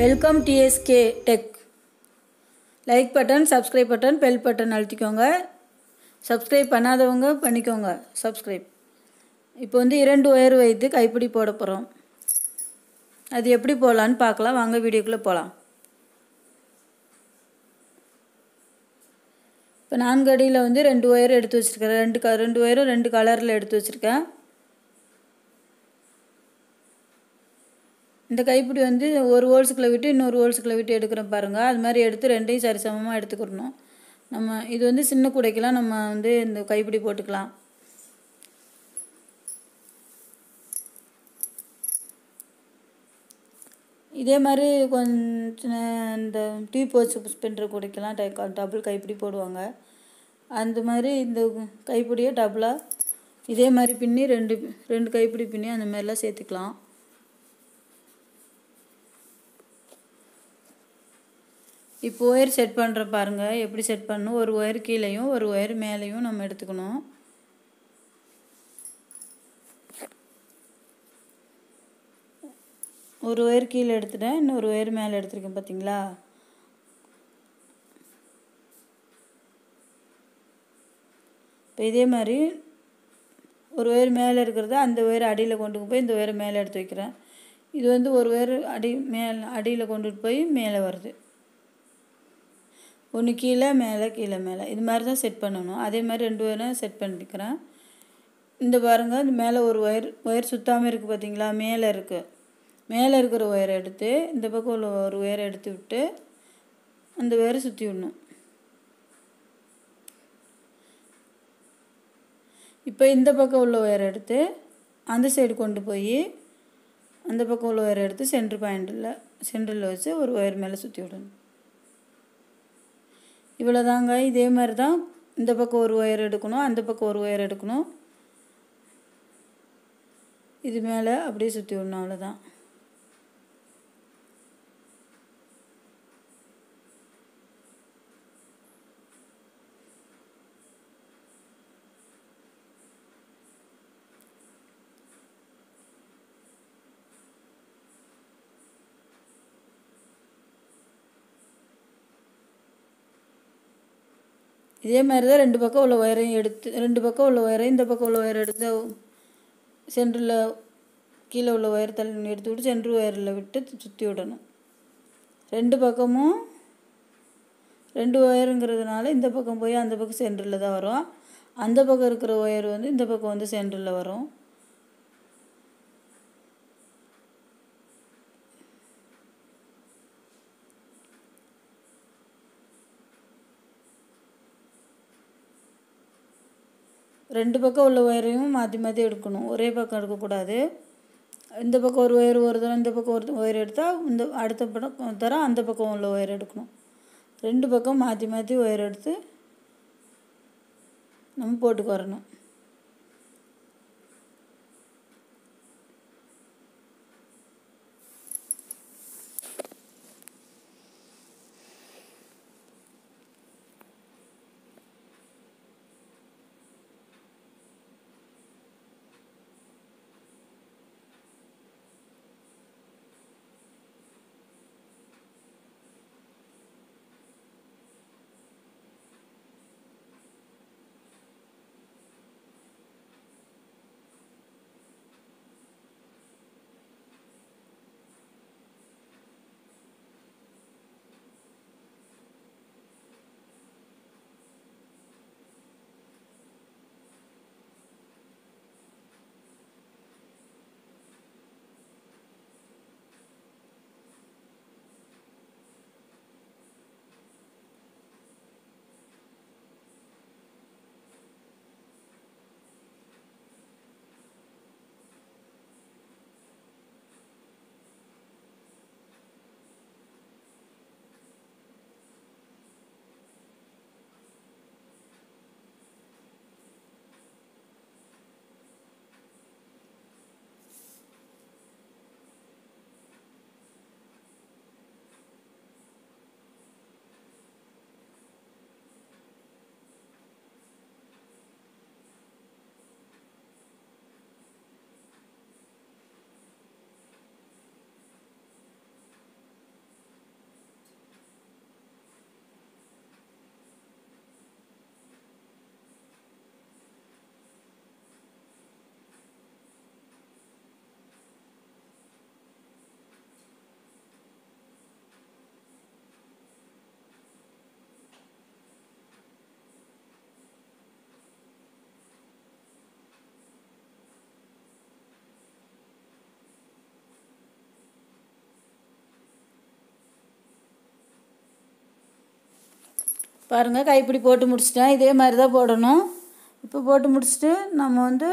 welcome TSK tech like button subscribe button bell button அழுத்திக்கோங்க subscribe பண்ணாதவங்க பண்ணிக்கோங்க subscribe இப்போ வந்து இரண்டு ஒயர் வைத்து கைப்பிடி போட போகிறோம் அது எப்படி போடலான்னு பார்க்கலாம் வாங்க வீடியோக்குள்ளே போகலாம் இப்போ நான்கு அடியில் வந்து ரெண்டு ஒயர் எடுத்து வச்சுருக்கேன் ரெண்டு க ரெண்டு ஒயரும் ரெண்டு கலரில் எடுத்து வச்சுருக்கேன் இந்த கைப்பிடி வந்து ஒரு ஹோல்ஸுக்குள்ளே விட்டு இன்னொரு ஹோல்ஸுக்குள்ளே விட்டு எடுக்கிறோம் பாருங்கள் அது மாதிரி எடுத்து ரெண்டையும் சரிசமமாக எடுத்துக்கிறணும் நம்ம இது வந்து சின்ன கூடைக்கெல்லாம் நம்ம வந்து இந்த கைப்பிடி போட்டுக்கலாம் இதே மாதிரி கொஞ்சம் இந்த டீ போச்சு ஸ்பெண்டர் கூடைக்கெல்லாம் டை டபுள் கைப்பிடி போடுவாங்க அந்த மாதிரி இந்த கைப்பிடியை டபுளாக இதே மாதிரி பின்னி ரெண்டு ரெண்டு கைப்பிடி பின்னி அந்த மாதிரிலாம் சேர்த்துக்கலாம் இப்போ ஒயர் செட் பண்ணுற பாருங்கள் எப்படி செட் பண்ணணும் ஒரு ஒயர் கீழேயும் ஒரு ஒயர் மேலேயும் நம்ம எடுத்துக்கணும் ஒரு ஒயர் கீழே எடுத்துட்டேன் இன்னொரு ஒயர் மேலே எடுத்துருக்கேன் பார்த்தீங்களா இப்போ இதே மாதிரி ஒரு ஒயர் மேலே இருக்கிறத அந்த ஒயர் அடியில் கொண்டு போய் இந்த ஒயரை மேலே எடுத்து வைக்கிறேன் இது வந்து ஒரு ஒயர் அடி மேலே அடியில் கொண்டுட்டு போய் மேலே வருது ஒன்று கீழே மேலே கீழே மேலே இது மாதிரி தான் செட் பண்ணணும் அதே மாதிரி ரெண்டு ஒயரும் செட் பண்ணிக்கிறேன் இந்த பாருங்கள் இந்த மேலே ஒரு ஒயர் ஒயர் சுத்தாமல் இருக்குது பார்த்தீங்களா மேலே இருக்குது மேலே இருக்கிற ஒயரை எடுத்து இந்த பக்கம் உள்ள ஒரு ஒயரை எடுத்து விட்டு அந்த ஒயரை சுற்றி விடணும் இப்போ இந்த பக்கம் உள்ள ஒயரை எடுத்து அந்த சைடு கொண்டு போய் அந்த பக்கம் உள்ள ஒயரை எடுத்து சென்ட்ரு பாயிண்டில் சென்டரில் வச்சு ஒரு ஒயர் மேலே சுற்றி விடணும் இவ்வளோதாங்க இதே மாதிரி தான் இந்த பக்கம் ஒரு ஒயர் எடுக்கணும் அந்த பக்கம் ஒரு ஒயர் எடுக்கணும் இது மேலே அப்படியே சுற்றி விடணும் அவ்வளோதான் இதே மாதிரி தான் ரெண்டு பக்கம் உள்ள ஒயரையும் எடுத்து ரெண்டு பக்கம் உள்ள ஒயரையும் இந்த பக்கம் உள்ள ஒயர் எடுத்து சென்டரில் கீழே உள்ள ஒயர் தள்ளி எடுத்து விட்டு சென்ட்ரு ஒயரில் விட்டு சுற்றி விடணும் ரெண்டு பக்கமும் ரெண்டு ஒயருங்கிறதுனால இந்த பக்கம் போய் அந்த பக்கம் சென்டரில் தான் வரும் அந்த பக்கம் இருக்கிற ஒயர் வந்து இந்த பக்கம் வந்து சென்டரில் வரும் ரெண்டு பக்கம் உள்ள ஒயரையும் மாற்றி மாற்றி எடுக்கணும் ஒரே பக்கம் எடுக்கக்கூடாது இந்த பக்கம் ஒரு ஒயர் ஒரு தரம் இந்த பக்கம் ஒரு ஒயர் எடுத்தால் இந்த அடுத்த பக்கம் தரம் அந்த பக்கம் உள்ள ஒயர் எடுக்கணும் ரெண்டு பக்கம் மாற்றி மாற்றி ஒயர் எடுத்து நம்ம போட்டுக்கு வரணும் பாருங்கள் கைப்பிடி போட்டு முடிச்சிட்டேன் இதே மாதிரி தான் போடணும் இப்போ போட்டு முடிச்சுட்டு நம்ம வந்து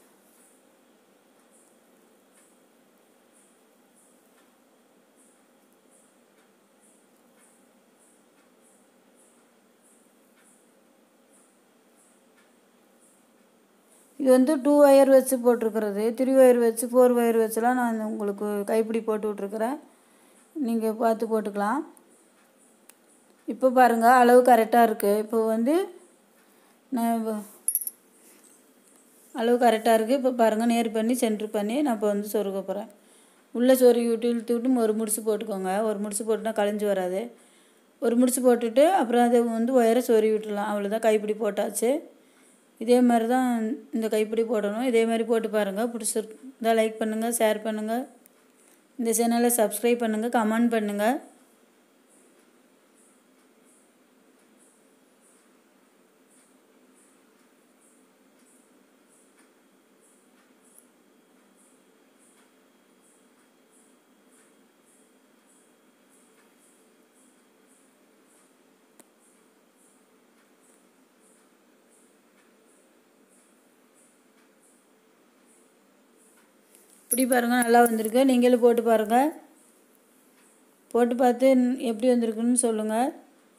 இது வந்து டூ ஒயர் வச்சு போட்டிருக்கிறது த்ரீ ஒயர் வச்சு ஃபோர் ஒயர் வச்சுலாம் நான் உங்களுக்கு கைப்பிடி போட்டு விட்ருக்குறேன் நீங்கள் பார்த்து போட்டுக்கலாம் இப்போ பாருங்கள் அளவு கரெக்டாக இருக்குது இப்போ வந்து நான் வ- அளவு கரெக்டாக இருக்குது இப்போ பாருங்கள் நேர் பண்ணி சென்ட்ரு பண்ணி நான் இப்போ வந்து சொருக போகிறேன் உள்ளே சொருகி விட்டு இழுத்து விட்டு ஒரு முடிச்சு போட்டுக்கோங்க ஒரு முடிச்சு போட்டுனா கழிஞ்சு வராது ஒரு முடிச்சு போட்டுட்டு அப்புறம் அதை வந்து ஒயரை சொருகி விட்டுடலாம் அவ்வளோதான் கைப்பிடி போட்டாச்சு இதே மாதிரி தான் இந்த கைப்பிடி போடணும் இதே மாதிரி போட்டு பாருங்கள் பிடிச்சிருந்தா லைக் பண்ணுங்கள் ஷேர் பண்ணுங்கள் இந்த சேனலை சப்ஸ்கிரைப் பண்ணுங்கள் கமெண்ட் பண்ணுங்கள் இப்படி பாருங்கள் நல்லா வந்திருக்கு நீங்களும் போட்டு பாருங்கள் போட்டு பார்த்து எப்படி வந்திருக்குன்னு சொல்லுங்கள்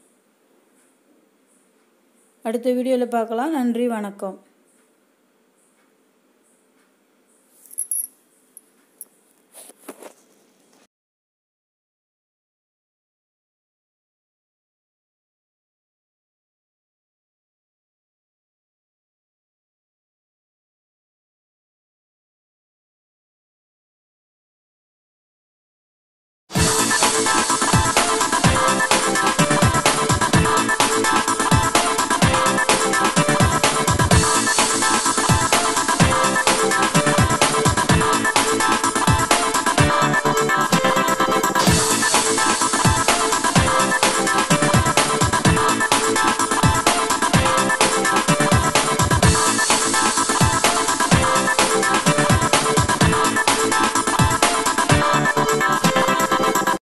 அடுத்த வீடியோவில் பார்க்கலாம் நன்றி வணக்கம்